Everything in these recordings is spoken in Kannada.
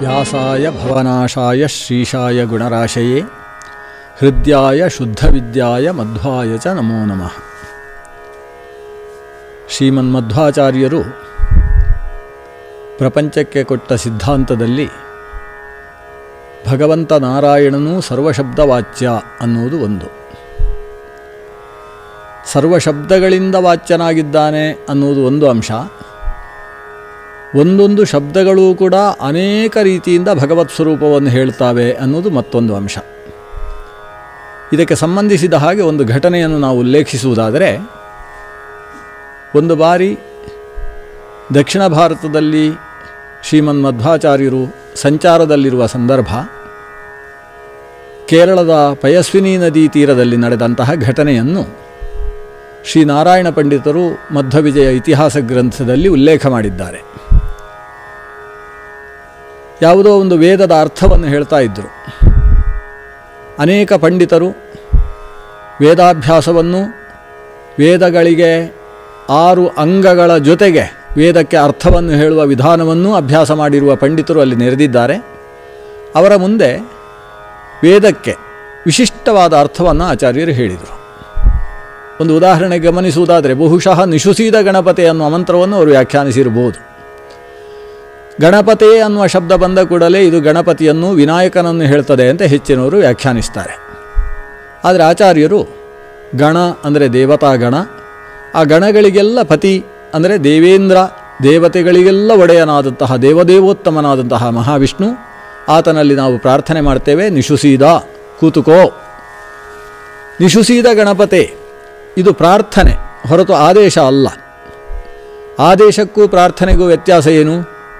ವ್ಯಾಸಾಯ ಭವನಾಶಾಯ ಶ್ರೀಶಾಯ ಗುಣರಾಶಯೇ ಹೃದಯಾಯ ಶುದ್ಧವಿದ್ಯಾಯ ಮಧ್ವಾಯ ಚ ನಮೋ ನಮಃ ಶ್ರೀಮನ್ಮಧ್ವಾಚಾರ್ಯರು ಪ್ರಪಂಚಕ್ಕೆ ಕೊಟ್ಟ ಸಿದ್ಧಾಂತದಲ್ಲಿ ಭಗವಂತ ನಾರಾಯಣನೂ ಸರ್ವಶಬ್ದವಾಚ್ಯ ಅನ್ನುವುದು ಒಂದು ಸರ್ವಶಬ್ದಗಳಿಂದ ವಾಚ್ಯನಾಗಿದ್ದಾನೆ ಅನ್ನುವುದು ಒಂದು ಅಂಶ ಒಂದೊಂದು ಶಬ್ದಗಳೂ ಕೂಡ ಅನೇಕ ರೀತಿಯಿಂದ ಭಗವತ್ ಸ್ವರೂಪವನ್ನು ಹೇಳ್ತಾವೆ ಅನ್ನೋದು ಮತ್ತೊಂದು ಅಂಶ ಇದಕ್ಕೆ ಸಂಬಂಧಿಸಿದ ಹಾಗೆ ಒಂದು ಘಟನೆಯನ್ನು ನಾವು ಉಲ್ಲೇಖಿಸುವುದಾದರೆ ಒಂದು ಬಾರಿ ದಕ್ಷಿಣ ಭಾರತದಲ್ಲಿ ಶ್ರೀಮನ್ ಮಧ್ವಾಚಾರ್ಯರು ಸಂಚಾರದಲ್ಲಿರುವ ಸಂದರ್ಭ ಕೇರಳದ ಪಯಸ್ವಿನಿ ನದಿ ತೀರದಲ್ಲಿ ನಡೆದಂತಹ ಘಟನೆಯನ್ನು ಶ್ರೀನಾರಾಯಣ ಪಂಡಿತರು ಮಧ್ವವಿಜಯ ಇತಿಹಾಸ ಗ್ರಂಥದಲ್ಲಿ ಉಲ್ಲೇಖ ಮಾಡಿದ್ದಾರೆ ಯಾವುದೋ ಒಂದು ವೇದದ ಅರ್ಥವನ್ನು ಹೇಳ್ತಾ ಇದ್ದರು ಅನೇಕ ಪಂಡಿತರು ವೇದಾಭ್ಯಾಸವನ್ನು ವೇದಗಳಿಗೆ ಆರು ಅಂಗಗಳ ಜೊತೆಗೆ ವೇದಕ್ಕೆ ಅರ್ಥವನ್ನು ಹೇಳುವ ವಿಧಾನವನ್ನು ಅಭ್ಯಾಸ ಮಾಡಿರುವ ಪಂಡಿತರು ಅಲ್ಲಿ ನೆರೆದಿದ್ದಾರೆ ಅವರ ಮುಂದೆ ವೇದಕ್ಕೆ ವಿಶಿಷ್ಟವಾದ ಅರ್ಥವನ್ನು ಆಚಾರ್ಯರು ಹೇಳಿದರು ಒಂದು ಉದಾಹರಣೆ ಗಮನಿಸುವುದಾದರೆ ಬಹುಶಃ ನಿಶುಸೀದ ಗಣಪತಿ ಅನ್ನುವ ಮಂತ್ರವನ್ನು ಅವರು ವ್ಯಾಖ್ಯಾನಿಸಿರಬಹುದು ಗಣಪತಿ ಅನ್ನುವ ಶಬ್ದ ಬಂದ ಕೂಡಲೇ ಇದು ಗಣಪತಿಯನ್ನು ವಿನಾಯಕನನ್ನು ಹೇಳ್ತದೆ ಅಂತ ಹೆಚ್ಚಿನವರು ವ್ಯಾಖ್ಯಾನಿಸ್ತಾರೆ ಆದರೆ ಆಚಾರ್ಯರು ಗಣ ಅಂದರೆ ದೇವತಾ ಗಣ ಆ ಗಣಗಳಿಗೆಲ್ಲ ಪತಿ ಅಂದರೆ ದೇವೇಂದ್ರ ದೇವತೆಗಳಿಗೆಲ್ಲ ಒಡೆಯನಾದಂತಹ ದೇವದೇವೋತ್ತಮನಾದಂತಹ ಮಹಾವಿಷ್ಣು ಆತನಲ್ಲಿ ನಾವು ಪ್ರಾರ್ಥನೆ ಮಾಡ್ತೇವೆ ನಿಶುಸೀದ ಕೂತುಕೋ ನಿಶುಸೀದ ಗಣಪತೆ ಇದು ಪ್ರಾರ್ಥನೆ ಹೊರತು ಆದೇಶ ಅಲ್ಲ ಆದೇಶಕ್ಕೂ ಪ್ರಾರ್ಥನೆಗೂ ವ್ಯತ್ಯಾಸ ಏನು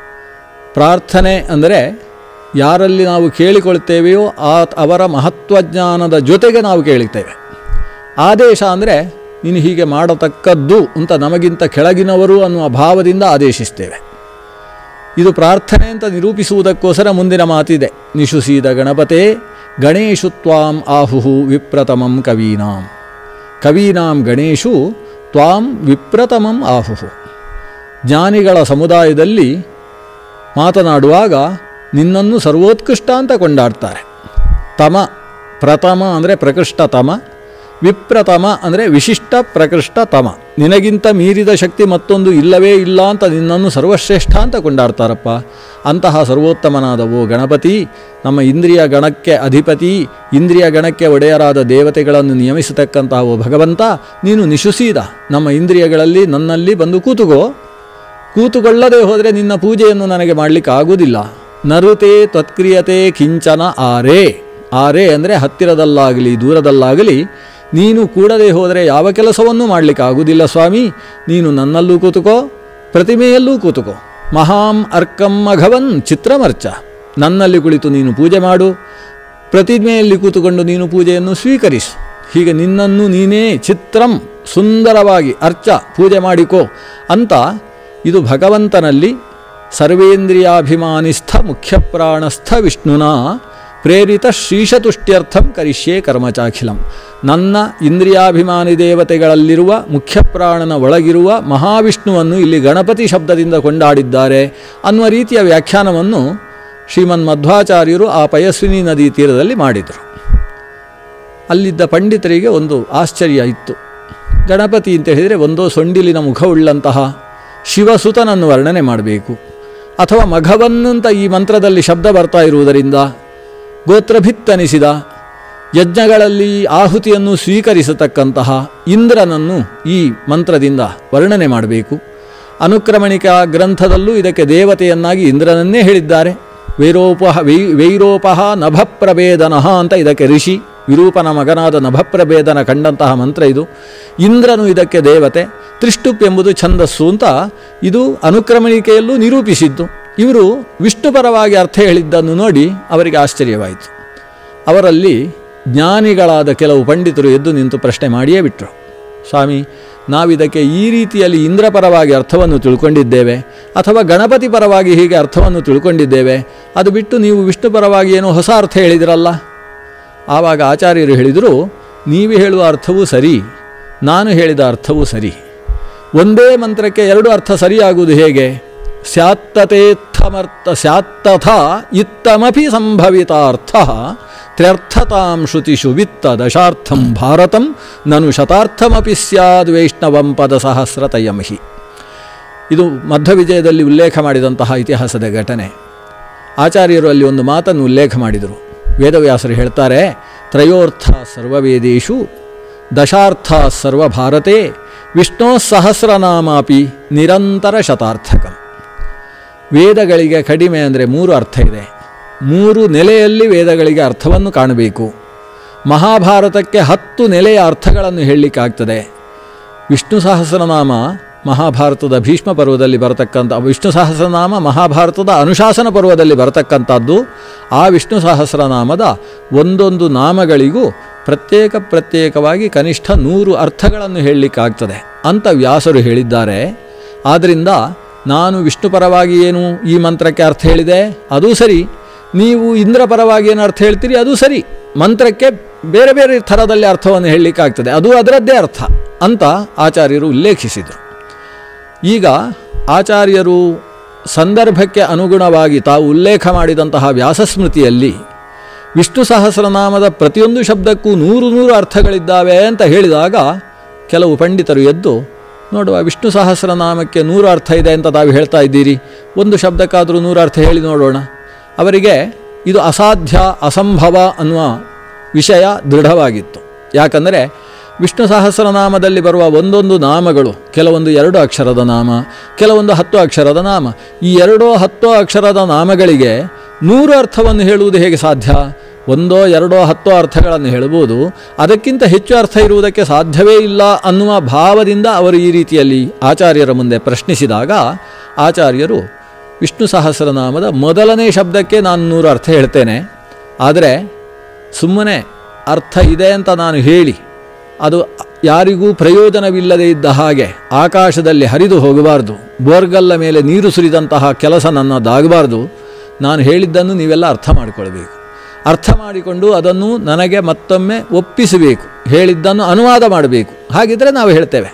ಪ್ರಾರ್ಥನೆ ಅಂದರೆ ಯಾರಲ್ಲಿ ನಾವು ಕೇಳಿಕೊಳ್ತೇವೆಯೋ ಆ ಅವರ ಮಹತ್ವಜ್ಞಾನದ ಜೊತೆಗೆ ನಾವು ಕೇಳುತ್ತೇವೆ ಆದೇಶ ಅಂದರೆ ನೀನು ಹೀಗೆ ಮಾಡತಕ್ಕದ್ದು ಅಂತ ನಮಗಿಂತ ಕೆಳಗಿನವರು ಅನ್ನುವ ಭಾವದಿಂದ ಆದೇಶಿಸ್ತೇವೆ ಇದು ಪ್ರಾರ್ಥನೆ ಅಂತ ನಿರೂಪಿಸುವುದಕ್ಕೋಸ್ಕರ ಮುಂದಿನ ಮಾತಿದೆ ನಿಶುಸೀದ ಗಣಪತೆ ಗಣೇಶು ತ್ವಾಂ ಆಹುಹು ವಿಪ್ರತಮಂ ಕವೀನಾಂ ಕವೀನಾಂ ಗಣೇಶು ತ್ವಾಂ ವಿಪ್ರತಮಂ ಆಹುಹು ಜ್ಞಾನಿಗಳ ಸಮುದಾಯದಲ್ಲಿ ಮಾತನಾಡುವಾಗ ನಿನ್ನನ್ನು ಸರ್ವೋತ್ಕೃಷ್ಟ ಅಂತ ಕೊಂಡಾಡ್ತಾರೆ ತಮ ಪ್ರಥಮ ಅಂದರೆ ಪ್ರಕೃಷ್ಟತಮ ವಿಪ್ರತಮ ಅಂದರೆ ವಿಶಿಷ್ಟ ಪ್ರಕೃಷ್ಟತಮ ನಿನಗಿಂತ ಮೀರಿದ ಶಕ್ತಿ ಮತ್ತೊಂದು ಇಲ್ಲವೇ ಇಲ್ಲ ಅಂತ ನಿನ್ನನ್ನು ಸರ್ವಶ್ರೇಷ್ಠ ಅಂತ ಕೊಂಡಾಡ್ತಾರಪ್ಪ ಅಂತಹ ಸರ್ವೋತ್ತಮನಾದವು ಗಣಪತಿ ನಮ್ಮ ಇಂದ್ರಿಯ ಗಣಕ್ಕೆ ಅಧಿಪತಿ ಇಂದ್ರಿಯ ಗಣಕ್ಕೆ ಒಡೆಯರಾದ ದೇವತೆಗಳನ್ನು ನಿಯಮಿಸತಕ್ಕಂತಹ ಓ ಭಗವಂತ ನೀನು ನಿಶುಸೀದ ನಮ್ಮ ಇಂದ್ರಿಯಗಳಲ್ಲಿ ನನ್ನಲ್ಲಿ ಬಂದು ಕೂತುಕೋ ಕೂತುಕೊಳ್ಳದೆ ಹೋದರೆ ನಿನ್ನ ಪೂಜೆಯನ್ನು ನನಗೆ ಮಾಡಲಿಕ್ಕೆ ಆಗುವುದಿಲ್ಲ ನರುತೆ ತ್ವತ್ಕ್ರಿಯತೆ ಕಿಂಚನ ಆರೇ ಆರೇ ಅಂದರೆ ಹತ್ತಿರದಲ್ಲಾಗಲಿ ದೂರದಲ್ಲಾಗಲಿ ನೀನು ಕೂಡದೆ ಹೋದರೆ ಯಾವ ಕೆಲಸವನ್ನೂ ಮಾಡಲಿಕ್ಕೆ ಆಗುವುದಿಲ್ಲ ಸ್ವಾಮಿ ನೀನು ನನ್ನಲ್ಲೂ ಕೂತುಕೋ ಪ್ರತಿಮೆಯಲ್ಲೂ ಕೂತುಕೋ ಮಹಾಂ ಅರ್ಕಂ ಮಘವನ್ ಚಿತ್ರಮರ್ಚ ನನ್ನಲ್ಲಿ ಕುಳಿತು ನೀನು ಪೂಜೆ ಮಾಡು ಪ್ರತಿಮೆಯಲ್ಲಿ ಕೂತುಕೊಂಡು ನೀನು ಪೂಜೆಯನ್ನು ಸ್ವೀಕರಿಸು ಹೀಗೆ ನಿನ್ನನ್ನು ನೀನೇ ಚಿತ್ರಂ ಸುಂದರವಾಗಿ ಅರ್ಚ ಪೂಜೆ ಮಾಡಿಕೋ ಅಂತ ಇದು ಭಗವಂತನಲ್ಲಿ ಸರ್ವೇಂದ್ರಿಯಾಭಿಮಾನಿಸ್ಥ ಮುಖ್ಯಪ್ರಾಣಸ್ಥ ವಿಷ್ಣುನ ಪ್ರೇರಿತ ಶ್ರೀಶತುಷ್ಟ್ಯರ್ಥಂ ಕರಿಷ್ಯೇ ಕರ್ಮಚಾಖಿಲಂ ನನ್ನ ಇಂದ್ರಿಯಾಭಿಮಾನಿ ದೇವತೆಗಳಲ್ಲಿರುವ ಮುಖ್ಯಪ್ರಾಣನ ಒಳಗಿರುವ ಮಹಾವಿಷ್ಣುವನ್ನು ಇಲ್ಲಿ ಗಣಪತಿ ಶಬ್ದದಿಂದ ಕೊಂಡಾಡಿದ್ದಾರೆ ಅನ್ನುವ ರೀತಿಯ ವ್ಯಾಖ್ಯಾನವನ್ನು ಶ್ರೀಮನ್ ಮಧ್ವಾಚಾರ್ಯರು ಆ ಪಯಸ್ವಿನಿ ನದಿ ತೀರದಲ್ಲಿ ಮಾಡಿದರು ಅಲ್ಲಿದ್ದ ಪಂಡಿತರಿಗೆ ಒಂದು ಆಶ್ಚರ್ಯ ಇತ್ತು ಗಣಪತಿ ಅಂತ ಹೇಳಿದರೆ ಒಂದೋ ಸೊಂಡಿಲಿನ ಮುಖವುಳ್ಳಂತಹ ಶಿವಸುತನನ್ನು ವರ್ಣನೆ ಮಾಡಬೇಕು ಅಥವಾ ಮಘವನ್ನಂತ ಈ ಮಂತ್ರದಲ್ಲಿ ಶಬ್ದ ಬರ್ತಾ ಇರುವುದರಿಂದ ಗೋತ್ರಭಿತ್ತನಿಸಿದ ಯಜ್ಞಗಳಲ್ಲಿ ಆಹುತಿಯನ್ನು ಸ್ವೀಕರಿಸತಕ್ಕಂತಹ ಇಂದ್ರನನ್ನು ಈ ಮಂತ್ರದಿಂದ ವರ್ಣನೆ ಮಾಡಬೇಕು ಅನುಕ್ರಮಣಿಕಾ ಗ್ರಂಥದಲ್ಲೂ ಇದಕ್ಕೆ ದೇವತೆಯನ್ನಾಗಿ ಇಂದ್ರನನ್ನೇ ಹೇಳಿದ್ದಾರೆ ವೈರೋಪ ವೈ ವೈರೋಪಃ ನಭಪ್ರಭೇದನಃ ಅಂತ ಇದಕ್ಕೆ ಋಷಿ ವಿರೂಪನ ಮಗನಾದ ನಭಪ್ರಭೇದನ ಕಂಡಂತಹ ಮಂತ್ರ ಇದು ಇಂದ್ರನು ಇದಕ್ಕೆ ದೇವತೆ ತ್ರಿಷ್ಟುಪ್ ಎಂಬುದು ಛಂದಸ್ಸು ಅಂತ ಇದು ಅನುಕ್ರಮಣಿಕೆಯಲ್ಲೂ ನಿರೂಪಿಸಿದ್ದು ಇವರು ವಿಷ್ಣುಪರವಾಗಿ ಅರ್ಥ ಹೇಳಿದ್ದನ್ನು ನೋಡಿ ಅವರಿಗೆ ಆಶ್ಚರ್ಯವಾಯಿತು ಅವರಲ್ಲಿ ಜ್ಞಾನಿಗಳಾದ ಕೆಲವು ಪಂಡಿತರು ಎದ್ದು ನಿಂತು ಪ್ರಶ್ನೆ ಮಾಡಿಯೇ ಬಿಟ್ಟರು ಸ್ವಾಮಿ ನಾವಿದಕ್ಕೆ ಈ ರೀತಿಯಲ್ಲಿ ಇಂದ್ರಪರವಾಗಿ ಅರ್ಥವನ್ನು ತಿಳ್ಕೊಂಡಿದ್ದೇವೆ ಅಥವಾ ಗಣಪತಿ ಪರವಾಗಿ ಹೀಗೆ ಅರ್ಥವನ್ನು ತಿಳ್ಕೊಂಡಿದ್ದೇವೆ ಅದು ಬಿಟ್ಟು ನೀವು ವಿಷ್ಣು ಪರವಾಗಿ ಏನೋ ಹೊಸ ಅರ್ಥ ಹೇಳಿದಿರಲ್ಲ ಆವಾಗ ಆಚಾರ್ಯರು ಹೇಳಿದರು ನೀವು ಹೇಳುವ ಅರ್ಥವೂ ಸರಿ ನಾನು ಹೇಳಿದ ಅರ್ಥವೂ ಸರಿ ಒಂದೇ ಮಂತ್ರಕ್ಕೆ ಎರಡು ಅರ್ಥ ಸರಿಯಾಗುವುದು ಹೇಗೆ ಸ್ಯಾತ್ತತೇತ್ಥಮರ್ಥ ಸ್ಯಾತ್ತಥ ಇತ್ತಮಪಿ ಸಂಭವಿತಾರ್ಥ ತ್ರ್ಯರ್ಥತಾಂ ಶ್ರುತಿಷು ವಿತ್ತ ದಶಾರ್ಥಂ ಭಾರತಂ ನನು ಶತಾರ್ಥಮಪಿ ಸ್ಯಾದ್ ವೈಷ್ಣವಂ ಪದ ಸಹಸ್ರತಯಮಹಿ ಇದು ಮಧ್ವವಿಜಯದಲ್ಲಿ ಉಲ್ಲೇಖ ಮಾಡಿದಂತಹ ಇತಿಹಾಸದ ಘಟನೆ ಆಚಾರ್ಯರು ಅಲ್ಲಿ ಒಂದು ಮಾತನ್ನು ಉಲ್ಲೇಖ ಮಾಡಿದರು ವೇದವ್ಯಾಸರು ಹೇಳ್ತಾರೆ ತ್ರಯೋರ್ಥ ಸರ್ವವೇದೇಶು ದಶಾರ್ಥ ಸರ್ವಭಾರತೆ ವಿಷ್ಣೋ ಸಹಸ್ರನಾಮಾಪಿ ನಿರಂತರ ಶತಾರ್ಥಕಂ ವೇದಗಳಿಗೆ ಕಡಿಮೆ ಅಂದರೆ ಮೂರು ಅರ್ಥ ಇದೆ ಮೂರು ನೆಲೆಯಲ್ಲಿ ವೇದಗಳಿಗೆ ಅರ್ಥವನ್ನು ಕಾಣಬೇಕು ಮಹಾಭಾರತಕ್ಕೆ ಹತ್ತು ನೆಲೆಯ ಅರ್ಥಗಳನ್ನು ಹೇಳಲಿಕ್ಕಾಗ್ತದೆ ವಿಷ್ಣು ಸಹಸ್ರನಾಮ ಮಹಾಭಾರತದ ಭೀಷ್ಮ ಪರ್ವದಲ್ಲಿ ಬರತಕ್ಕಂಥ ವಿಷ್ಣು ಸಹಸ್ರನಾಮ ಮಹಾಭಾರತದ ಅನುಶಾಸನ ಪರ್ವದಲ್ಲಿ ಬರತಕ್ಕಂಥದ್ದು ಆ ವಿಷ್ಣು ಸಹಸ್ರನಾಮದ ಒಂದೊಂದು ನಾಮಗಳಿಗೂ ಪ್ರತ್ಯೇಕ ಪ್ರತ್ಯೇಕವಾಗಿ ಕನಿಷ್ಠ ನೂರು ಅರ್ಥಗಳನ್ನು ಹೇಳಲಿಕ್ಕಾಗ್ತದೆ ಅಂತ ವ್ಯಾಸರು ಹೇಳಿದ್ದಾರೆ ಆದ್ದರಿಂದ ನಾನು ವಿಷ್ಣು ಪರವಾಗಿ ಏನು ಈ ಮಂತ್ರಕ್ಕೆ ಅರ್ಥ ಹೇಳಿದೆ ಅದೂ ಸರಿ ನೀವು ಇಂದ್ರ ಪರವಾಗಿ ಏನು ಅರ್ಥ ಹೇಳ್ತೀರಿ ಅದು ಸರಿ ಮಂತ್ರಕ್ಕೆ ಬೇರೆ ಬೇರೆ ಥರದಲ್ಲಿ ಅರ್ಥವನ್ನು ಹೇಳಲಿಕ್ಕಾಗ್ತದೆ ಅದು ಅದರದ್ದೇ ಅರ್ಥ ಅಂತ ಆಚಾರ್ಯರು ಉಲ್ಲೇಖಿಸಿದರು ಈಗ ಆಚಾರ್ಯರು ಸಂದರ್ಭಕ್ಕೆ ಅನುಗುಣವಾಗಿ ತಾವು ಉಲ್ಲೇಖ ಮಾಡಿದಂತಹ ವ್ಯಾಸಸ್ಮೃತಿಯಲ್ಲಿ ವಿಷ್ಣು ಸಹಸ್ರನಾಮದ ಪ್ರತಿಯೊಂದು ಶಬ್ದಕ್ಕೂ ನೂರು ನೂರು ಅರ್ಥಗಳಿದ್ದಾವೆ ಅಂತ ಹೇಳಿದಾಗ ಕೆಲವು ಪಂಡಿತರು ಎದ್ದು ನೋಡುವ ವಿಷ್ಣು ಸಹಸ್ರನಾಮಕ್ಕೆ ನೂರು ಅರ್ಥ ಇದೆ ಅಂತ ತಾವು ಹೇಳ್ತಾ ಇದ್ದೀರಿ ಒಂದು ಶಬ್ದಕ್ಕಾದರೂ ನೂರು ಅರ್ಥ ಹೇಳಿ ನೋಡೋಣ ಅವರಿಗೆ ಇದು ಅಸಾಧ್ಯ ಅಸಂಭವ ಅನ್ನುವ ವಿಷಯ ದೃಢವಾಗಿತ್ತು ಯಾಕಂದರೆ ವಿಷ್ಣು ಸಹಸ್ರನಾಮದಲ್ಲಿ ಬರುವ ಒಂದೊಂದು ನಾಮಗಳು ಕೆಲವೊಂದು ಎರಡು ಅಕ್ಷರದ ನಾಮ ಕೆಲವೊಂದು ಹತ್ತು ಅಕ್ಷರದ ನಾಮ ಈ ಎರಡೋ ಹತ್ತೋ ಅಕ್ಷರದ ನಾಮಗಳಿಗೆ ನೂರು ಅರ್ಥವನ್ನು ಹೇಳುವುದು ಹೇಗೆ ಸಾಧ್ಯ ಒಂದೋ ಎರಡೋ ಹತ್ತೋ ಅರ್ಥಗಳನ್ನು ಹೇಳ್ಬೋದು ಅದಕ್ಕಿಂತ ಹೆಚ್ಚು ಅರ್ಥ ಇರುವುದಕ್ಕೆ ಸಾಧ್ಯವೇ ಇಲ್ಲ ಅನ್ನುವ ಭಾವದಿಂದ ಅವರು ಈ ರೀತಿಯಲ್ಲಿ ಆಚಾರ್ಯರ ಮುಂದೆ ಪ್ರಶ್ನಿಸಿದಾಗ ಆಚಾರ್ಯರು ವಿಷ್ಣು ಸಹಸ್ರನಾಮದ ಮೊದಲನೇ ಶಬ್ದಕ್ಕೆ ನಾನು ನೂರು ಅರ್ಥ ಹೇಳ್ತೇನೆ ಆದರೆ ಸುಮ್ಮನೆ ಅರ್ಥ ಇದೆ ಅಂತ ನಾನು ಹೇಳಿ ಅದು ಯಾರಿಗೂ ಪ್ರಯೋಜನವಿಲ್ಲದೆ ಇದ್ದ ಹಾಗೆ ಆಕಾಶದಲ್ಲಿ ಹರಿದು ಹೋಗಬಾರ್ದು ಬೋರ್ಗಲ್ಲ ಮೇಲೆ ನೀರು ಸುರಿದಂತಹ ಕೆಲಸ ನನ್ನದಾಗಬಾರ್ದು ನಾನು ಹೇಳಿದ್ದನ್ನು ನೀವೆಲ್ಲ ಅರ್ಥ ಮಾಡಿಕೊಳ್ಬೇಕು ಅರ್ಥ ಮಾಡಿಕೊಂಡು ಅದನ್ನು ನನಗೆ ಮತ್ತೊಮ್ಮೆ ಒಪ್ಪಿಸಬೇಕು ಹೇಳಿದ್ದನ್ನು ಅನುವಾದ ಮಾಡಬೇಕು ಹಾಗಿದ್ದರೆ ನಾವು ಹೇಳ್ತೇವೆ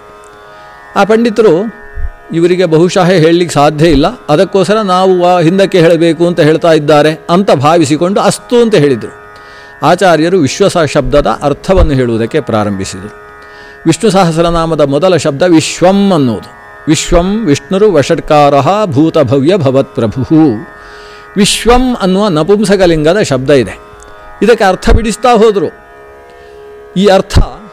ಆ ಪಂಡಿತರು ಇವರಿಗೆ ಬಹುಶಃ ಹೇಳಲಿಕ್ಕೆ ಸಾಧ್ಯ ಇಲ್ಲ ಅದಕ್ಕೋಸ್ಕರ ನಾವು ಆ ಹಿಂದಕ್ಕೆ ಹೇಳಬೇಕು ಅಂತ ಹೇಳ್ತಾ ಇದ್ದಾರೆ ಅಂತ ಭಾವಿಸಿಕೊಂಡು ಅಸ್ತು ಅಂತ ಹೇಳಿದರು ಆಚಾರ್ಯರು ವಿಶ್ವಸ ಶಬ್ದದ ಅರ್ಥವನ್ನು ಹೇಳುವುದಕ್ಕೆ ಪ್ರಾರಂಭಿಸಿದರು ವಿಷ್ಣು ಸಹಸ್ರನಾಮದ ಮೊದಲ ಶಬ್ದ ವಿಶ್ವಂ ಅನ್ನುವುದು ವಿಶ್ವಂ ವಿಷ್ಣುರು ವಷಟ್ಕಾರ ಭೂತಭವ್ಯ ಭವತ್ಪ್ರಭು ವಿಶ್ವಂ ಅನ್ನುವ ನಪುಂಸಕಲಿಂಗದ ಶಬ್ದ ಇದೆ ಇದಕ್ಕೆ ಅರ್ಥ ಬಿಡಿಸ್ತಾ ಹೋದರು ಈ ಅರ್ಥ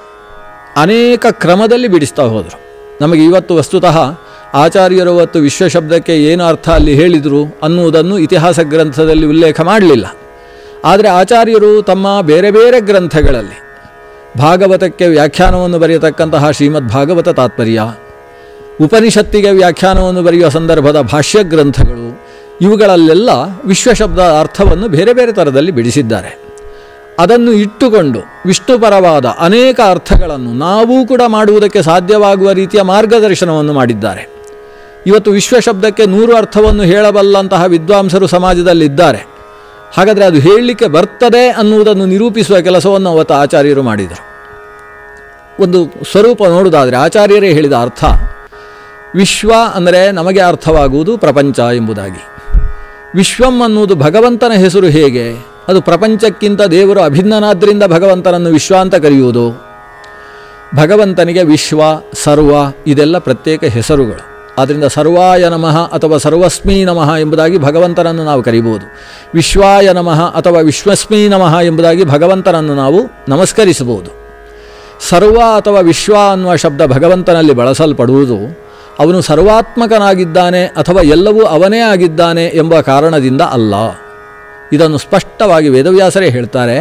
ಅನೇಕ ಕ್ರಮದಲ್ಲಿ ಬಿಡಿಸ್ತಾ ಹೋದರು ನಮಗೆ ಇವತ್ತು ವಸ್ತುತಃ ಆಚಾರ್ಯರು ಅವತ್ತು ವಿಶ್ವ ಶಬ್ದಕ್ಕೆ ಏನು ಅರ್ಥ ಅಲ್ಲಿ ಹೇಳಿದರು ಅನ್ನುವುದನ್ನು ಇತಿಹಾಸ ಗ್ರಂಥದಲ್ಲಿ ಉಲ್ಲೇಖ ಮಾಡಲಿಲ್ಲ ಆದರೆ ಆಚಾರ್ಯರು ತಮ್ಮ ಬೇರೆ ಬೇರೆ ಗ್ರಂಥಗಳಲ್ಲಿ ಭಾಗವತಕ್ಕೆ ವ್ಯಾಖ್ಯಾನವನ್ನು ಬರೆಯತಕ್ಕಂತಹ ಶ್ರೀಮದ್ ಭಾಗವತ ತಾತ್ಪರ್ಯ ಉಪನಿಷತ್ತಿಗೆ ವ್ಯಾಖ್ಯಾನವನ್ನು ಬರೆಯುವ ಸಂದರ್ಭದ ಭಾಷ್ಯ ಗ್ರಂಥಗಳು ಇವುಗಳಲ್ಲೆಲ್ಲ ವಿಶ್ವಶಬ್ದ ಅರ್ಥವನ್ನು ಬೇರೆ ಬೇರೆ ಥರದಲ್ಲಿ ಬಿಡಿಸಿದ್ದಾರೆ ಅದನ್ನು ಇಟ್ಟುಕೊಂಡು ವಿಷ್ಣುಪರವಾದ ಅನೇಕ ಅರ್ಥಗಳನ್ನು ನಾವೂ ಕೂಡ ಮಾಡುವುದಕ್ಕೆ ಸಾಧ್ಯವಾಗುವ ರೀತಿಯ ಮಾರ್ಗದರ್ಶನವನ್ನು ಮಾಡಿದ್ದಾರೆ ಇವತ್ತು ವಿಶ್ವ ಶಬ್ದಕ್ಕೆ ನೂರು ಅರ್ಥವನ್ನು ಹೇಳಬಲ್ಲಂತಹ ವಿದ್ವಾಂಸರು ಸಮಾಜದಲ್ಲಿದ್ದಾರೆ ಹಾಗಾದರೆ ಅದು ಹೇಳಲಿಕ್ಕೆ ಬರ್ತದೆ ಅನ್ನುವುದನ್ನು ನಿರೂಪಿಸುವ ಕೆಲಸವನ್ನು ಅವತ್ತು ಆಚಾರ್ಯರು ಮಾಡಿದರು ಒಂದು ಸ್ವರೂಪ ನೋಡುವುದಾದರೆ ಆಚಾರ್ಯರೇ ಹೇಳಿದ ಅರ್ಥ ವಿಶ್ವ ಅಂದರೆ ನಮಗೆ ಅರ್ಥವಾಗುವುದು ಪ್ರಪಂಚ ಎಂಬುದಾಗಿ ವಿಶ್ವಂ ಅನ್ನುವುದು ಭಗವಂತನ ಹೆಸರು ಹೇಗೆ ಅದು ಪ್ರಪಂಚಕ್ಕಿಂತ ದೇವರು ಅಭಿನ್ನನಾದ್ದರಿಂದ ಭಗವಂತನನ್ನು ವಿಶ್ವ ಅಂತ ಕರೆಯುವುದು ಭಗವಂತನಿಗೆ ವಿಶ್ವ ಸರ್ವ ಇದೆಲ್ಲ ಪ್ರತ್ಯೇಕ ಹೆಸರುಗಳು ಆದ್ದರಿಂದ ಸರ್ವಾಯ ನಮಃ ಅಥವಾ ಸರ್ವಸ್ಮೀ ನಮಃ ಎಂಬುದಾಗಿ ಭಗವಂತನನ್ನು ನಾವು ಕರೀಬೋದು ವಿಶ್ವಾಯ ನಮಃ ಅಥವಾ ವಿಶ್ವಸ್ಮೀ ನಮಃ ಎಂಬುದಾಗಿ ಭಗವಂತನನ್ನು ನಾವು ನಮಸ್ಕರಿಸಬಹುದು ಸರ್ವ ಅಥವಾ ವಿಶ್ವ ಅನ್ನುವ ಶಬ್ದ ಭಗವಂತನಲ್ಲಿ ಬಳಸಲ್ಪಡುವುದು ಅವನು ಸರ್ವಾತ್ಮಕನಾಗಿದ್ದಾನೆ ಅಥವಾ ಎಲ್ಲವೂ ಅವನೇ ಆಗಿದ್ದಾನೆ ಎಂಬ ಕಾರಣದಿಂದ ಅಲ್ಲ ಇದನ್ನು ಸ್ಪಷ್ಟವಾಗಿ ವೇದವ್ಯಾಸರೇ ಹೇಳ್ತಾರೆ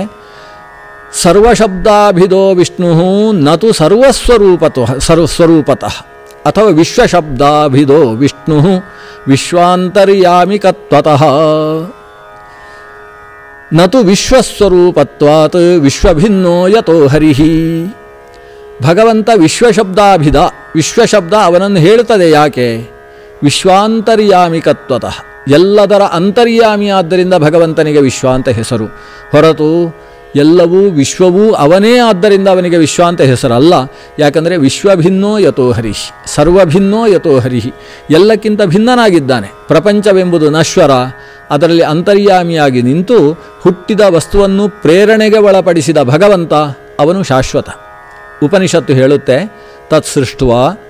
ಸರ್ವಶಬ್ದಾಭಿಧೋ ವಿಷ್ಣು ನತು ಸರ್ವಸ್ವರೂಪತ ಸರ್ವಸ್ವರೂಪತಃ ಅಥವಾ ವಿಶ್ವಶಬ್ದಾಭಿಧೋ ವಿಷ್ಣು ವಿಶ್ವಾಂತರ್ಯಾಮಿಕತ್ವತಃ ನತು ವಿಶ್ವಸ್ವರೂಪತ್ವಾತ್ ವಿಶ್ವಭಿನ್ನೋ ಯತೋ ಹರಿಹಿ ಭಗವಂತ ವಿಶ್ವಶಬ್ದಾಭಿಧ ವಿಶ್ವಶಬ್ದ ಅವನನ್ನು ಹೇಳುತ್ತದೆ ಯಾಕೆ ವಿಶ್ವಾಂತರ್ಯಾಮಿಕತ್ವತಃ ಎಲ್ಲದರ ಅಂತರ್ಯಾಮಿ ಆದ್ದರಿಂದ ಭಗವಂತನಿಗೆ ವಿಶ್ವ ಅಂತ ಹೆಸರು ಹೊರತು ಎಲ್ಲವೂ ವಿಶ್ವವೂ ಅವನೇ ಆದ್ದರಿಂದ ಅವನಿಗೆ ವಿಶ್ವ ಅಂತ ಹೆಸರಲ್ಲ ಯಾಕಂದರೆ ವಿಶ್ವಭಿನ್ನೋ ಯಥೋ ಹರಿಹ್ ಸರ್ವಭಿನ್ನೋ ಯಥೋ ಹರಿಹಿ ಎಲ್ಲಕ್ಕಿಂತ ಭಿನ್ನನಾಗಿದ್ದಾನೆ ಪ್ರಪಂಚವೆಂಬುದು ನಶ್ವರ ಅದರಲ್ಲಿ ಅಂತರ್ಯಾಮಿಯಾಗಿ ನಿಂತು ಹುಟ್ಟಿದ ವಸ್ತುವನ್ನು ಪ್ರೇರಣೆಗೆ ಒಳಪಡಿಸಿದ ಭಗವಂತ ಅವನು ಶಾಶ್ವತ ಉಪನಿಷತ್ತು ಹೇಳುತ್ತೆ ತತ್ಸೃಷ್ಟುವ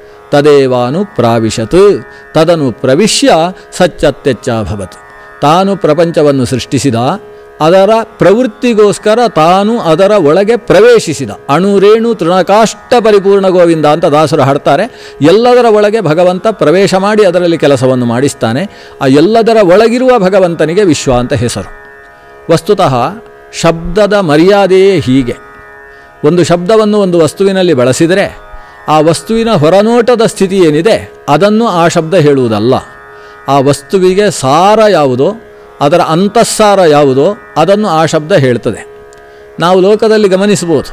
ತದೇವಾನು ಪ್ರಾವಿಶತ್ ತದನು ಪ್ರವಿಶ್ಯ ಸಚ್ಚತ್ತೆಚ್ಚಾಭವತ್ ತಾನು ಪ್ರಪಂಚವನ್ನು ಸೃಷ್ಟಿಸಿದ ಅದರ ಪ್ರವೃತ್ತಿಗೋಸ್ಕರ ತಾನು ಅದರ ಒಳಗೆ ಪ್ರವೇಶಿಸಿದ ಅಣುರೇಣು ತೃಣಕಾಷ್ಟ ಪರಿಪೂರ್ಣ ಗೋವಿಂದ ಅಂತ ದಾಸರು ಹಾಡ್ತಾರೆ ಎಲ್ಲದರ ಒಳಗೆ ಭಗವಂತ ಪ್ರವೇಶ ಮಾಡಿ ಅದರಲ್ಲಿ ಕೆಲಸವನ್ನು ಮಾಡಿಸ್ತಾನೆ ಆ ಎಲ್ಲದರ ಒಳಗಿರುವ ಭಗವಂತನಿಗೆ ವಿಶ್ವ ಅಂತ ಹೆಸರು ವಸ್ತುತಃ ಶಬ್ದದ ಮರ್ಯಾದೆಯೇ ಹೀಗೆ ಒಂದು ಶಬ್ದವನ್ನು ಒಂದು ವಸ್ತುವಿನಲ್ಲಿ ಬಳಸಿದರೆ ಆ ವಸ್ತುವಿನ ಹೊರನೋಟದ ಸ್ಥಿತಿ ಏನಿದೆ ಅದನ್ನು ಆ ಶಬ್ದ ಹೇಳುವುದಲ್ಲ ಆ ವಸ್ತುವಿಗೆ ಸಾರ ಯಾವುದೋ ಅದರ ಅಂತಸ್ಸಾರ ಯಾವುದೋ ಅದನ್ನು ಆ ಶಬ್ದ ಹೇಳ್ತದೆ ನಾವು ಲೋಕದಲ್ಲಿ ಗಮನಿಸ್ಬೋದು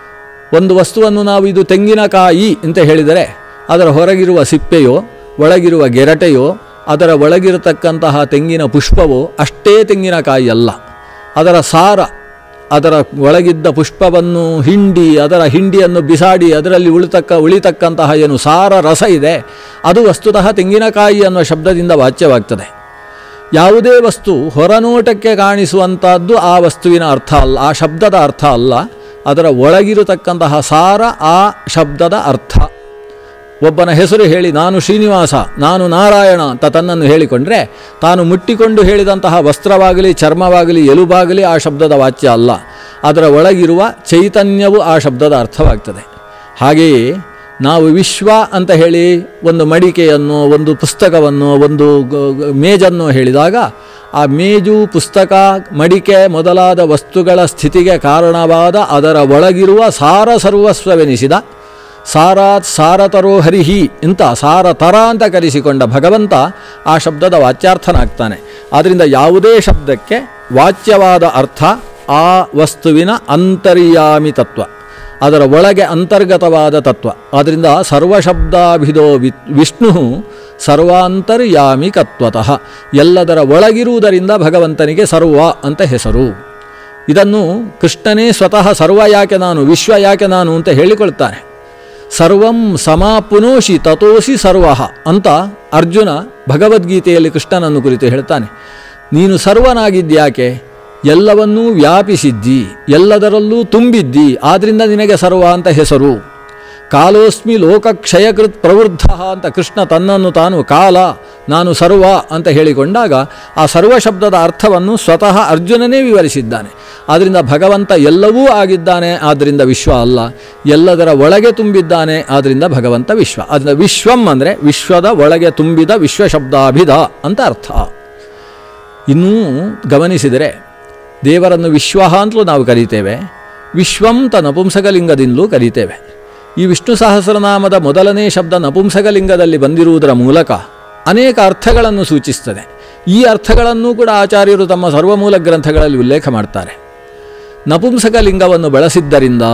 ಒಂದು ವಸ್ತುವನ್ನು ನಾವು ಇದು ತೆಂಗಿನಕಾಯಿ ಅಂತ ಹೇಳಿದರೆ ಅದರ ಹೊರಗಿರುವ ಸಿಪ್ಪೆಯೋ ಒಳಗಿರುವ ಗೆರಟೆಯೋ ಅದರ ಒಳಗಿರತಕ್ಕಂತಹ ತೆಂಗಿನ ಪುಷ್ಪವೋ ಅಷ್ಟೇ ತೆಂಗಿನಕಾಯಿ ಅಲ್ಲ ಅದರ ಸಾರ ಅದರ ಒಳಗಿದ್ದ ಪುಷ್ಪವನ್ನು ಹಿಂಡಿ ಅದರ ಹಿಂಡಿಯನ್ನು ಬಿಸಾಡಿ ಅದರಲ್ಲಿ ಉಳಿತಕ್ಕ ಉಳಿತಕ್ಕಂತಹ ಏನು ಸಾರ ರಸ ಇದೆ ಅದು ವಸ್ತುತಃ ತೆಂಗಿನಕಾಯಿ ಅನ್ನುವ ಶಬ್ದದಿಂದ ವಾಚ್ಯವಾಗ್ತದೆ ಯಾವುದೇ ವಸ್ತು ಹೊರನೋಟಕ್ಕೆ ಕಾಣಿಸುವಂಥದ್ದು ಆ ವಸ್ತುವಿನ ಅರ್ಥ ಅಲ್ಲ ಆ ಶಬ್ದದ ಅರ್ಥ ಅಲ್ಲ ಅದರ ಒಳಗಿರತಕ್ಕಂತಹ ಸಾರ ಆ ಶಬ್ದದ ಅರ್ಥ ಒಬ್ಬನ ಹೆಸರು ಹೇಳಿ ನಾನು ಶ್ರೀನಿವಾಸ ನಾನು ನಾರಾಯಣ ಅಂತ ತನ್ನನ್ನು ಹೇಳಿಕೊಂಡ್ರೆ ತಾನು ಮುಟ್ಟಿಕೊಂಡು ಹೇಳಿದಂತಹ ವಸ್ತ್ರವಾಗಲಿ ಚರ್ಮವಾಗಲಿ ಎಲುಬಾಗಲಿ ಆ ಶಬ್ದದ ವಾಚ್ಯ ಅಲ್ಲ ಅದರ ಒಳಗಿರುವ ಚೈತನ್ಯವು ಆ ಶಬ್ದದ ಅರ್ಥವಾಗ್ತದೆ ಹಾಗೆಯೇ ನಾವು ವಿಶ್ವ ಅಂತ ಹೇಳಿ ಒಂದು ಮಡಿಕೆಯನ್ನು ಒಂದು ಪುಸ್ತಕವನ್ನು ಒಂದು ಗ- ಗ- ಮೇಜನ್ನು ಹೇಳಿದಾಗ ಆ ಮೇಜು ಪುಸ್ತಕ ಮಡಿಕೆ ಮೊದಲಾದ ವಸ್ತುಗಳ ಸ್ಥಿತಿಗೆ ಕಾರಣವಾದ ಅದರ ಒಳಗಿರುವ ಸಾರ ಸರ್ವಸ್ವವೆನಿಸಿದ ಸಾರಾತ್ ಸಾರತರೋ ಹರಿಹಿ ಇಂತ ಸಾರತರ ಅಂತ ಕರೆಸಿಕೊಂಡ ಭಗವಂತ ಆ ಶಬ್ದದ ವಾಚ್ಯಾರ್ಥನಾಗ್ತಾನೆ ಆದ್ದರಿಂದ ಯಾವುದೇ ಶಬ್ದಕ್ಕೆ ವಾಚ್ಯವಾದ ಅರ್ಥ ಆ ವಸ್ತುವಿನ ಅಂತರ್ಯಾಮಿ ತತ್ವ ಅದರ ಒಳಗೆ ಅಂತರ್ಗತವಾದ ತತ್ವ ಆದ್ದರಿಂದ ಸರ್ವಶಬ್ದಾಭಿಧೋ ವಿ ವಿಷ್ಣು ಸರ್ವಾಂತರ್ಯಾಮಿ ಕತ್ವತಃ ಎಲ್ಲದರ ಒಳಗಿರುವುದರಿಂದ ಭಗವಂತನಿಗೆ ಸರ್ವ ಅಂತ ಹೆಸರು ಇದನ್ನು ಕೃಷ್ಣನೇ ಸ್ವತಃ ಸರ್ವ ಯಾಕೆ ನಾನು ವಿಶ್ವ ಯಾಕೆ ನಾನು ಅಂತ ಹೇಳಿಕೊಳ್ತಾನೆ ಸರ್ವಂ ಸಮಾಪುನೋಷಿ ತತೋಸಿ ಸರ್ವ ಅಂತ ಅರ್ಜುನ ಭಗವದ್ಗೀತೆಯಲ್ಲಿ ಕೃಷ್ಣನನ್ನು ಕುರಿತು ಹೇಳ್ತಾನೆ ನೀನು ಸರ್ವನಾಗಿದ್ಯಾಕೆ ಎಲ್ಲವನ್ನೂ ವ್ಯಾಪಿಸಿದ್ದಿ ಎಲ್ಲದರಲ್ಲೂ ತುಂಬಿದ್ದಿ ಆದ್ದರಿಂದ ನಿನಗೆ ಸರ್ವ ಅಂತ ಹೆಸರು ಕಾಲೋಸ್ಮಿ ಲೋಕಕ್ಷಯಕೃತ್ ಪ್ರವೃದ್ಧ ಅಂತ ಕೃಷ್ಣ ತನ್ನನ್ನು ತಾನು ಕಾಲ ನಾನು ಸರ್ವ ಅಂತ ಹೇಳಿಕೊಂಡಾಗ ಆ ಸರ್ವ ಶಬ್ದದ ಅರ್ಥವನ್ನು ಸ್ವತಃ ಅರ್ಜುನನೇ ವಿವರಿಸಿದ್ದಾನೆ ಆದ್ದರಿಂದ ಭಗವಂತ ಎಲ್ಲವೂ ಆಗಿದ್ದಾನೆ ಆದ್ದರಿಂದ ವಿಶ್ವ ಅಲ್ಲ ಎಲ್ಲದರ ಒಳಗೆ ತುಂಬಿದ್ದಾನೆ ಆದ್ದರಿಂದ ಭಗವಂತ ವಿಶ್ವ ಅದರಿಂದ ವಿಶ್ವಂ ಅಂದರೆ ವಿಶ್ವದ ಒಳಗೆ ತುಂಬಿದ ವಿಶ್ವ ಶಬ್ದಾಭಿಧ ಅಂತ ಅರ್ಥ ಇನ್ನೂ ಗಮನಿಸಿದರೆ ದೇವರನ್ನು ವಿಶ್ವ ಅಂತಲೂ ನಾವು ಕರೀತೇವೆ ವಿಶ್ವಂತ ನಪುಂಸಕಲಿಂಗದಿಂದಲೂ ಕರೀತೇವೆ ಈ ವಿಷ್ಣು ಸಹಸ್ರನಾಮದ ಮೊದಲನೇ ಶಬ್ದ ನಪುಂಸಕಲಿಂಗದಲ್ಲಿ ಬಂದಿರುವುದರ ಮೂಲಕ ಅನೇಕ ಅರ್ಥಗಳನ್ನು ಸೂಚಿಸ್ತದೆ ಈ ಅರ್ಥಗಳನ್ನು ಕೂಡ ಆಚಾರ್ಯರು ತಮ್ಮ ಸರ್ವಮೂಲ ಗ್ರಂಥಗಳಲ್ಲಿ ಉಲ್ಲೇಖ ಮಾಡ್ತಾರೆ ನಪುಂಸಕ ಲಿಂಗವನ್ನು ಬಳಸಿದ್ದರಿಂದ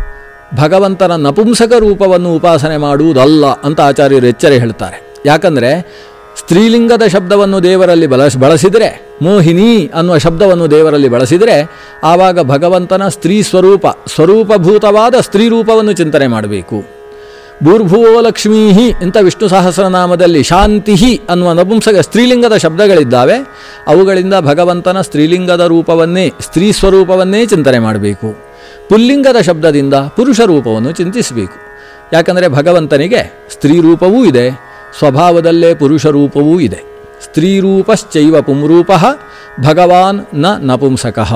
ಭಗವಂತನ ನಪುಂಸಕ ರೂಪವನ್ನು ಉಪಾಸನೆ ಮಾಡುವುದಲ್ಲ ಅಂತ ಆಚಾರ್ಯರು ಎಚ್ಚರ ಹೇಳ್ತಾರೆ ಯಾಕಂದರೆ ಸ್ತ್ರೀಲಿಂಗದ ಶಬ್ದವನ್ನು ದೇವರಲ್ಲಿ ಬಳಸ ಬಳಸಿದರೆ ಮೋಹಿನಿ ಅನ್ನುವ ಶಬ್ದವನ್ನು ದೇವರಲ್ಲಿ ಬಳಸಿದರೆ ಆವಾಗ ಭಗವಂತನ ಸ್ತ್ರೀ ಸ್ವರೂಪ ಸ್ವರೂಪಭೂತವಾದ ಸ್ತ್ರೀ ರೂಪವನ್ನು ಚಿಂತನೆ ಮಾಡಬೇಕು ಭೂರ್ಭುವೋ ಲಕ್ಷ್ಮೀಹಿ ಅಂತ ವಿಷ್ಣು ಸಹಸ್ರನಾಮದಲ್ಲಿ ಶಾಂತಿಹಿ ಅನ್ನುವ ನಪುಂಸಕ ಸ್ತ್ರೀಲಿಂಗದ ಶಬ್ದಗಳಿದ್ದಾವೆ ಅವುಗಳಿಂದ ಭಗವಂತನ ಸ್ತ್ರೀಲಿಂಗದ ರೂಪವನ್ನೇ ಸ್ತ್ರೀ ಸ್ವರೂಪವನ್ನೇ ಚಿಂತನೆ ಮಾಡಬೇಕು ಪುಲ್ಲಿಂಗದ ಶಬ್ದದಿಂದ ಪುರುಷ ರೂಪವನ್ನು ಚಿಂತಿಸಬೇಕು ಯಾಕಂದರೆ ಭಗವಂತನಿಗೆ ಸ್ತ್ರೀ ರೂಪವೂ ಇದೆ ಸ್ವಭಾವದಲ್ಲೇ ಪುರುಷ ರೂಪವೂ ಇದೆ ಸ್ತ್ರೀರೂಪಶ್ಚೈವ ಪುಂರೂಪ ಭಗವಾನ್ ನ ನಪುಂಸಕಃ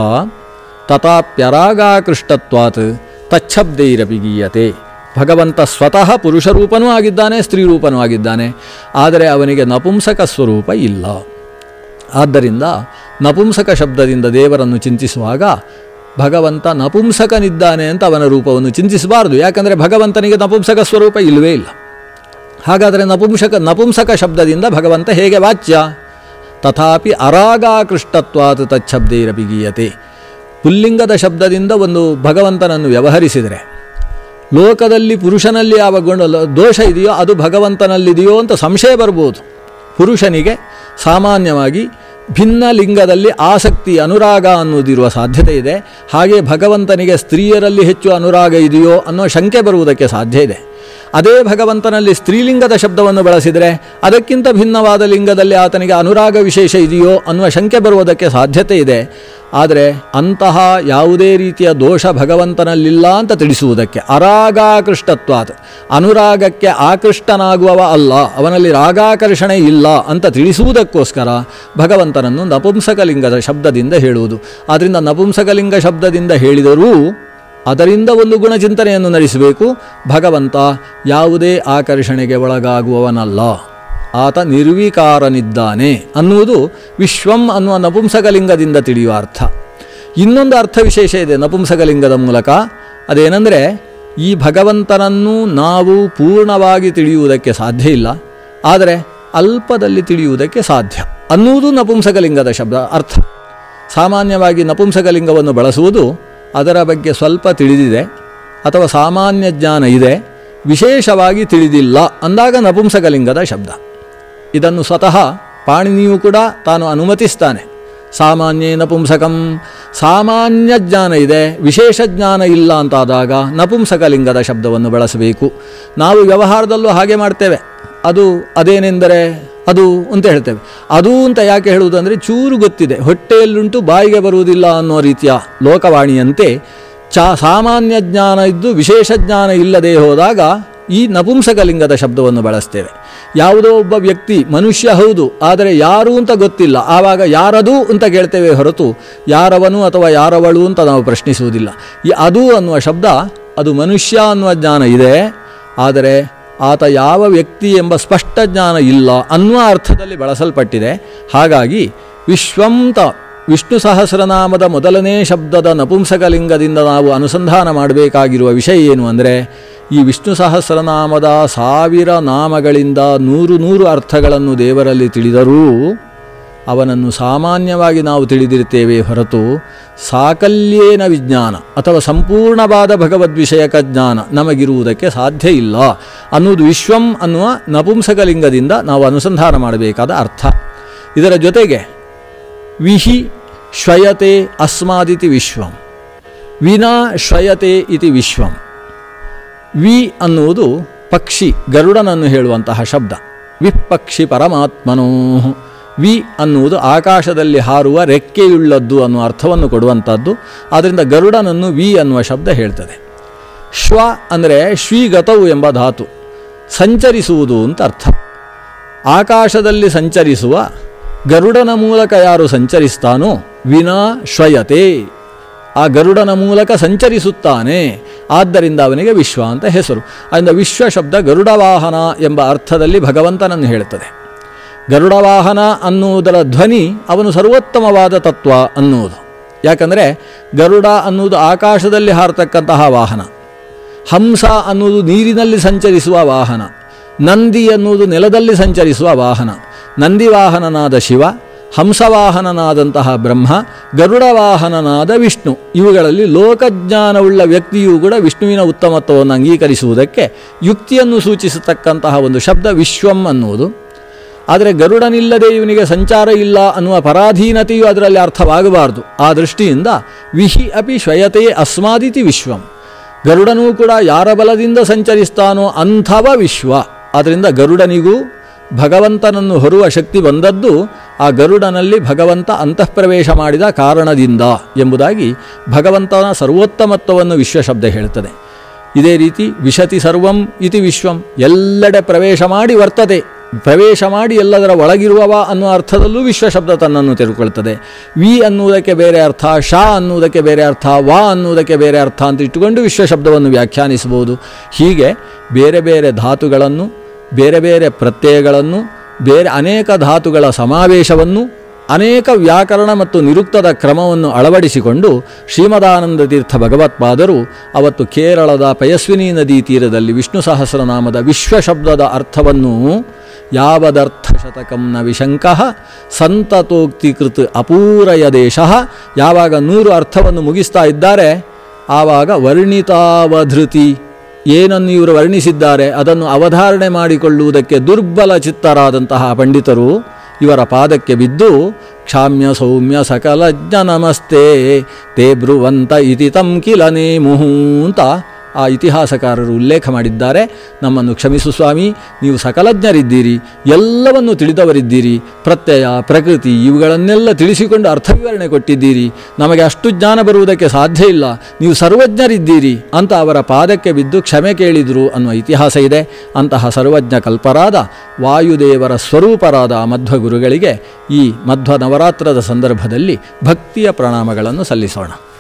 ತಥಾಪ್ಯರಾಗಾಕೃಷ್ಟತ್ವಾತ್ ತಚ್ಛಬ್ದೈರಪಿ ಗೀಯತೆ ಭಗವಂತ ಸ್ವತಃ ಪುರುಷ ರೂಪನೂ ಆಗಿದ್ದಾನೆ ಸ್ತ್ರೀ ರೂಪನೂ ಆಗಿದ್ದಾನೆ ಆದರೆ ಅವನಿಗೆ ನಪುಂಸಕ ಸ್ವರೂಪ ಇಲ್ಲ ಆದ್ದರಿಂದ ನಪುಂಸಕ ಶಬ್ದದಿಂದ ದೇವರನ್ನು ಚಿಂತಿಸುವಾಗ ಭಗವಂತ ನಪುಂಸಕನಿದ್ದಾನೆ ಅಂತ ಅವನ ರೂಪವನ್ನು ಚಿಂತಿಸಬಾರದು ಯಾಕಂದರೆ ಭಗವಂತನಿಗೆ ನಪುಂಸಕ ಸ್ವರೂಪ ಇಲ್ಲವೇ ಇಲ್ಲ ಹಾಗಾದರೆ ನಪುಂಸಕ ನಪುಂಸಕ ಶಬ್ದದಿಂದ ಭಗವಂತ ಹೇಗೆ ವಾಚ್ಯ ತಥಾಪಿ ಅರಾಗಾಕೃಷ್ಟತ್ವಾತ್ ತಚ್ಛಬ್ದೈರಪಿ ಗೀಯತೆ ಪುಲ್ಲಿಂಗದ ಶಬ್ದದಿಂದ ಒಂದು ಭಗವಂತನನ್ನು ವ್ಯವಹರಿಸಿದರೆ ಲೋಕದಲ್ಲಿ ಪುರುಷನಲ್ಲಿ ಯಾವ ಗುಣ ದೋಷ ಇದೆಯೋ ಅದು ಭಗವಂತನಲ್ಲಿದೆಯೋ ಅಂತ ಸಂಶಯ ಬರ್ಬೋದು ಪುರುಷನಿಗೆ ಸಾಮಾನ್ಯವಾಗಿ ಭಿನ್ನ ಲಿಂಗದಲ್ಲಿ ಆಸಕ್ತಿ ಅನುರಾಗ ಅನ್ನೋದಿರುವ ಸಾಧ್ಯತೆ ಇದೆ ಹಾಗೆ ಭಗವಂತನಿಗೆ ಸ್ತ್ರೀಯರಲ್ಲಿ ಹೆಚ್ಚು ಅನುರಾಗ ಇದೆಯೋ ಅನ್ನೋ ಶಂಕೆ ಬರುವುದಕ್ಕೆ ಸಾಧ್ಯ ಇದೆ ಅದೇ ಭಗವಂತನಲ್ಲಿ ಸ್ತ್ರೀಲಿಂಗದ ಶಬ್ದವನ್ನು ಬಳಸಿದರೆ ಅದಕ್ಕಿಂತ ಭಿನ್ನವಾದ ಲಿಂಗದಲ್ಲಿ ಆತನಿಗೆ ಅನುರಾಗ ವಿಶೇಷ ಇದೆಯೋ ಅನ್ನುವ ಶಂಕೆ ಬರುವುದಕ್ಕೆ ಸಾಧ್ಯತೆ ಇದೆ ಆದರೆ ಅಂತಹ ಯಾವುದೇ ರೀತಿಯ ದೋಷ ಭಗವಂತನಲ್ಲಿಲ್ಲ ಅಂತ ತಿಳಿಸುವುದಕ್ಕೆ ಅರಾಗಾಕೃಷ್ಟತ್ವಾತ್ ಅನುರಾಗಕ್ಕೆ ಆಕೃಷ್ಟನಾಗುವವ ಅಲ್ಲ ಅವನಲ್ಲಿ ರಾಗಾಕರ್ಷಣೆ ಇಲ್ಲ ಅಂತ ತಿಳಿಸುವುದಕ್ಕೋಸ್ಕರ ಭಗವಂತನನ್ನು ನಪುಂಸಕಲಿಂಗದ ಶಬ್ದದಿಂದ ಹೇಳುವುದು ಆದ್ದರಿಂದ ನಪುಂಸಕಲಿಂಗ ಶಬ್ದದಿಂದ ಹೇಳಿದರೂ ಅದರಿಂದ ಒಂದು ಗುಣಚಿಂತನೆಯನ್ನು ನಡೆಸಬೇಕು ಭಗವಂತ ಯಾವುದೇ ಆಕರ್ಷಣೆಗೆ ಒಳಗಾಗುವವನಲ್ಲ ಆತ ನಿರ್ವಿಕಾರನಿದ್ದಾನೆ ಅನ್ನುವುದು ವಿಶ್ವಂ ಅನ್ನುವ ನಪುಂಸಕಲಿಂಗದಿಂದ ತಿಳಿಯುವ ಅರ್ಥ ಇನ್ನೊಂದು ಅರ್ಥ ವಿಶೇಷ ಇದೆ ನಪುಂಸಕಲಿಂಗದ ಮೂಲಕ ಅದೇನೆಂದರೆ ಈ ಭಗವಂತನನ್ನು ನಾವು ಪೂರ್ಣವಾಗಿ ತಿಳಿಯುವುದಕ್ಕೆ ಸಾಧ್ಯ ಇಲ್ಲ ಆದರೆ ಅಲ್ಪದಲ್ಲಿ ತಿಳಿಯುವುದಕ್ಕೆ ಸಾಧ್ಯ ಅನ್ನುವುದು ನಪುಂಸಕಲಿಂಗದ ಶಬ್ದ ಅರ್ಥ ಸಾಮಾನ್ಯವಾಗಿ ನಪುಂಸಕಲಿಂಗವನ್ನು ಬಳಸುವುದು ಅದರ ಬಗ್ಗೆ ಸ್ವಲ್ಪ ತಿಳಿದಿದೆ ಅಥವಾ ಸಾಮಾನ್ಯ ಜ್ಞಾನ ಇದೆ ವಿಶೇಷವಾಗಿ ತಿಳಿದಿಲ್ಲ ಅಂದಾಗ ನಪುಂಸಕಲಿಂಗದ ಶಬ್ದ ಇದನ್ನು ಸ್ವತಃ ಪಾಣಿನಿಯೂ ಕೂಡ ತಾನು ಅನುಮತಿಸ್ತಾನೆ ಸಾಮಾನ್ಯ ನಪುಂಸಕಂ ಸಾಮಾನ್ಯ ಜ್ಞಾನ ಇದೆ ವಿಶೇಷ ಜ್ಞಾನ ಇಲ್ಲ ಅಂತಾದಾಗ ನಪುಂಸಕಲಿಂಗದ ಶಬ್ದವನ್ನು ಬಳಸಬೇಕು ನಾವು ವ್ಯವಹಾರದಲ್ಲೂ ಹಾಗೆ ಮಾಡ್ತೇವೆ ಅದು ಅದೇನೆಂದರೆ ಅದು ಅಂತ ಹೇಳ್ತೇವೆ ಅದು ಅಂತ ಯಾಕೆ ಹೇಳುವುದಂದರೆ ಚೂರು ಗೊತ್ತಿದೆ ಹೊಟ್ಟೆಯಲ್ಲುಂಟು ಬಾಯಿಗೆ ಬರುವುದಿಲ್ಲ ಅನ್ನೋ ರೀತಿಯ ಲೋಕವಾಣಿಯಂತೆ ಚಾ ಸಾಮಾನ್ಯ ಜ್ಞಾನ ಇದ್ದು ವಿಶೇಷ ಜ್ಞಾನ ಇಲ್ಲದೆ ಹೋದಾಗ ಈ ನಪುಂಸಕಲಿಂಗದ ಶಬ್ದವನ್ನು ಬಳಸ್ತೇವೆ ಯಾವುದೋ ಒಬ್ಬ ವ್ಯಕ್ತಿ ಮನುಷ್ಯ ಹೌದು ಆದರೆ ಯಾರು ಅಂತ ಗೊತ್ತಿಲ್ಲ ಆವಾಗ ಯಾರದು ಅಂತ ಕೇಳ್ತೇವೆ ಹೊರತು ಯಾರವನು ಅಥವಾ ಯಾರವಳು ಅಂತ ನಾವು ಪ್ರಶ್ನಿಸುವುದಿಲ್ಲ ಈ ಅದು ಅನ್ನುವ ಶಬ್ದ ಅದು ಮನುಷ್ಯ ಅನ್ನುವ ಜ್ಞಾನ ಇದೆ ಆದರೆ ಆತ ಯಾವ ವ್ಯಕ್ತಿ ಎಂಬ ಸ್ಪಷ್ಟ ಜ್ಞಾನ ಇಲ್ಲ ಅನ್ನುವ ಅರ್ಥದಲ್ಲಿ ಬಳಸಲ್ಪಟ್ಟಿದೆ ಹಾಗಾಗಿ ವಿಶ್ವಂತ ವಿಷ್ಣು ಸಹಸ್ರನಾಮದ ಮೊದಲನೇ ಶಬ್ದದ ನಪುಂಸಕಲಿಂಗದಿಂದ ನಾವು ಅನುಸಂಧಾನ ಮಾಡಬೇಕಾಗಿರುವ ವಿಷಯ ಏನು ಅಂದರೆ ಈ ವಿಷ್ಣು ಸಹಸ್ರನಾಮದ ಸಾವಿರ ನಾಮಗಳಿಂದ ನೂರು ನೂರು ಅರ್ಥಗಳನ್ನು ದೇವರಲ್ಲಿ ತಿಳಿದರೂ ಅವನನ್ನು ಸಾಮಾನ್ಯವಾಗಿ ನಾವು ತಿಳಿದಿರ್ತೇವೆ ಹೊರತು ಸಾಕಲ್ಯೇನ ವಿಜ್ಞಾನ ಅಥವಾ ಸಂಪೂರ್ಣವಾದ ಭಗವದ್ವಿಷಯಕ ಜ್ಞಾನ ನಮಗಿರುವುದಕ್ಕೆ ಸಾಧ್ಯ ಇಲ್ಲ ಅನ್ನುವುದು ವಿಶ್ವಂ ಅನ್ನುವ ನಪುಂಸಕಲಿಂಗದಿಂದ ನಾವು ಅನುಸಂಧಾನ ಮಾಡಬೇಕಾದ ಅರ್ಥ ಇದರ ಜೊತೆಗೆ ವಿಹಿ ಶ್ವಯತೆ ಅಸ್ಮಾದಿತಿ ವಿಶ್ವಂ ವಿನಾ ಶ್ವಯತೆ ಇತಿ ವಿಶ್ವಂ ವಿ ಅನ್ನುವುದು ಪಕ್ಷಿ ಗರುಡನನ್ನು ಹೇಳುವಂತಹ ಶಬ್ದ ವಿಪಕ್ಷಿ ಪರಮಾತ್ಮನೋ ವಿ ಅನ್ನುವುದು ಆಕಾಶದಲ್ಲಿ ಹಾರುವ ರೆಕ್ಕೆಯುಳ್ಳದ್ದು ಅನ್ನುವ ಅರ್ಥವನ್ನು ಕೊಡುವಂಥದ್ದು ಆದ್ದರಿಂದ ಗರುಡನನ್ನು ವಿ ಅನ್ನುವ ಶಬ್ದ ಹೇಳ್ತದೆ ಶ್ವ ಅಂದರೆ ಶ್ರೀಗತವು ಎಂಬ ಧಾತು ಸಂಚರಿಸುವುದು ಅಂತ ಅರ್ಥ ಆಕಾಶದಲ್ಲಿ ಸಂಚರಿಸುವ ಗರುಡನ ಮೂಲಕ ಯಾರು ಸಂಚರಿಸ್ತಾನೋ ವಿನಾ ಶ್ವಯತೆ ಆ ಗರುಡನ ಮೂಲಕ ಸಂಚರಿಸುತ್ತಾನೆ ಆದ್ದರಿಂದ ಅವನಿಗೆ ವಿಶ್ವ ಅಂತ ಹೆಸರು ಅದರಿಂದ ವಿಶ್ವ ಶಬ್ದ ಗರುಡ ವಾಹನ ಎಂಬ ಅರ್ಥದಲ್ಲಿ ಭಗವಂತನನ್ನು ಹೇಳುತ್ತದೆ ಗರುಡ ವಾಹನ ಅನ್ನುವುದರ ಧ್ವನಿ ಅವನು ಸರ್ವೋತ್ತಮವಾದ ತತ್ವ ಅನ್ನುವುದು ಯಾಕಂದರೆ ಗರುಡ ಅನ್ನುವುದು ಆಕಾಶದಲ್ಲಿ ಹಾರತಕ್ಕಂತಹ ವಾಹನ ಹಂಸ ಅನ್ನುವುದು ನೀರಿನಲ್ಲಿ ಸಂಚರಿಸುವ ವಾಹನ ನಂದಿ ಅನ್ನುವುದು ನೆಲದಲ್ಲಿ ಸಂಚರಿಸುವ ವಾಹನ ನಂದಿ ವಾಹನನಾದ ಶಿವ ಹಂಸವಾಹನನಾದಂತಹ ಬ್ರಹ್ಮ ಗರುಡ ವಾಹನನಾದ ವಿಷ್ಣು ಇವುಗಳಲ್ಲಿ ಲೋಕಜ್ಞಾನವುಳ್ಳ ವ್ಯಕ್ತಿಯೂ ಕೂಡ ವಿಷ್ಣುವಿನ ಉತ್ತಮತ್ವವನ್ನು ಅಂಗೀಕರಿಸುವುದಕ್ಕೆ ಯುಕ್ತಿಯನ್ನು ಸೂಚಿಸತಕ್ಕಂತಹ ಒಂದು ಶಬ್ದ ವಿಶ್ವಂ ಅನ್ನುವುದು ಆದರೆ ಗರುಡನಿಲ್ಲದೆ ಇವನಿಗೆ ಸಂಚಾರ ಇಲ್ಲ ಅನ್ನುವ ಪರಾಧೀನತೆಯು ಅದರಲ್ಲಿ ಅರ್ಥವಾಗಬಾರದು ಆ ದೃಷ್ಟಿಯಿಂದ ವಿಹಿ ಅಪಿ ಶ್ವಯತೆ ಅಸ್ಮಾದಿತಿ ವಿಶ್ವಂ ಗರುಡನೂ ಕೂಡ ಯಾರ ಬಲದಿಂದ ಸಂಚರಿಸ್ತಾನೋ ಅಂಥವ ವಿಶ್ವ ಆದ್ದರಿಂದ ಗರುಡನಿಗೂ ಭಗವಂತನನ್ನು ಹೊರುವ ಶಕ್ತಿ ಬಂದದ್ದು ಆ ಗರುಡನಲ್ಲಿ ಭಗವಂತ ಅಂತಃಪ್ರವೇಶ ಮಾಡಿದ ಕಾರಣದಿಂದ ಎಂಬುದಾಗಿ ಭಗವಂತನ ಸರ್ವೋತ್ತಮತ್ವವನ್ನು ವಿಶ್ವಶಬ್ದ ಹೇಳುತ್ತದೆ ಇದೇ ರೀತಿ ವಿಶತಿ ಸರ್ವಂ ಇತಿ ವಿಶ್ವಂ ಎಲ್ಲೆಡೆ ಪ್ರವೇಶ ಮಾಡಿ ವರ್ತದೆ ಪ್ರವೇಶ ಮಾಡಿ ಎಲ್ಲದರ ಒಳಗಿರುವವ ಅನ್ನುವ ಅರ್ಥದಲ್ಲೂ ವಿಶ್ವಶಬ್ದ ತನ್ನನ್ನು ತೆಗೆದುಕೊಳ್ತದೆ ವಿ ಅನ್ನುವುದಕ್ಕೆ ಬೇರೆ ಅರ್ಥ ಶಾ ಅನ್ನುವುದಕ್ಕೆ ಬೇರೆ ಅರ್ಥ ವಾ ಅನ್ನುವುದಕ್ಕೆ ಬೇರೆ ಅರ್ಥ ಅಂತ ಇಟ್ಟುಕೊಂಡು ವಿಶ್ವಶಬ್ದವನ್ನು ವ್ಯಾಖ್ಯಾನಿಸಬಹುದು ಹೀಗೆ ಬೇರೆ ಬೇರೆ ಧಾತುಗಳನ್ನು ಬೇರೆ ಬೇರೆ ಪ್ರತ್ಯಯಗಳನ್ನು ಬೇರೆ ಅನೇಕ ಧಾತುಗಳ ಸಮಾವೇಶವನ್ನು ಅನೇಕ ವ್ಯಾಕರಣ ಮತ್ತು ನಿರುಕ್ತದ ಕ್ರಮವನ್ನು ಅಳವಡಿಸಿಕೊಂಡು ಶ್ರೀಮದಾನಂದ ತೀರ್ಥ ಭಗವತ್ಪಾದರು ಅವತ್ತು ಕೇರಳದ ಪಯಸ್ವಿನಿ ನದಿ ತೀರದಲ್ಲಿ ವಿಷ್ಣು ಸಹಸ್ರನಾಮದ ವಿಶ್ವಶಬ್ದದ ಅರ್ಥವನ್ನು ಯಾವದರ್ಥ ಶತಕಂ ನ ವಿಶಂಕಃ ಸಂತತೋಕ್ತಿಕೃತ್ ಅಪೂರಯ ದೇಶ ಯಾವಾಗ ನೂರು ಅರ್ಥವನ್ನು ಮುಗಿಸ್ತಾ ಇದ್ದಾರೆ ಆವಾಗ ವರ್ಣಿತಾವಧೃತಿ ಏನನ್ನು ಇವರು ವರ್ಣಿಸಿದ್ದಾರೆ ಅದನ್ನು ಅವಧಾರಣೆ ಮಾಡಿಕೊಳ್ಳುವುದಕ್ಕೆ ದುರ್ಬಲ ಚಿತ್ತರಾದಂತಹ ಪಂಡಿತರು ಇವರ ಪಾದಕ್ಕೆ ಬಿದ್ದು ಕ್ಷಾಮ್ಯ ಸೌಮ್ಯ ಸಕಲಜ್ಞ ನಮಸ್ತೆ ತೇ ಬ್ರುವಂತ ಇತಿ ತಂ ಕಿಲ ನೇಮುಹು ಅಂತ ಆ ಇತಿಹಾಸಕಾರರು ಉಲ್ಲೇಖ ಮಾಡಿದ್ದಾರೆ ನಮ್ಮನ್ನು ಕ್ಷಮಿಸು ಸ್ವಾಮಿ ನೀವು ಸಕಲಜ್ಞರಿದ್ದೀರಿ ಎಲ್ಲವನ್ನು ತಿಳಿದವರಿದ್ದೀರಿ ಪ್ರತ್ಯಯ ಪ್ರಕೃತಿ ಇವುಗಳನ್ನೆಲ್ಲ ತಿಳಿಸಿಕೊಂಡು ಅರ್ಥವಿವರಣೆ ಕೊಟ್ಟಿದ್ದೀರಿ ನಮಗೆ ಅಷ್ಟು ಜ್ಞಾನ ಬರುವುದಕ್ಕೆ ಸಾಧ್ಯ ಇಲ್ಲ ನೀವು ಸರ್ವಜ್ಞರಿದ್ದೀರಿ ಅಂತ ಅವರ ಪಾದಕ್ಕೆ ಬಿದ್ದು ಕ್ಷಮೆ ಕೇಳಿದರು ಅನ್ನುವ ಇತಿಹಾಸ ಇದೆ ಅಂತಹ ಸರ್ವಜ್ಞ ಕಲ್ಪರಾದ ವಾಯುದೇವರ ಸ್ವರೂಪರಾದ ಆ ಮಧ್ವ ಗುರುಗಳಿಗೆ ಈ ಮಧ್ವ ನವರಾತ್ರದ ಸಂದರ್ಭದಲ್ಲಿ ಭಕ್ತಿಯ ಪ್ರಣಾಮಗಳನ್ನು ಸಲ್ಲಿಸೋಣ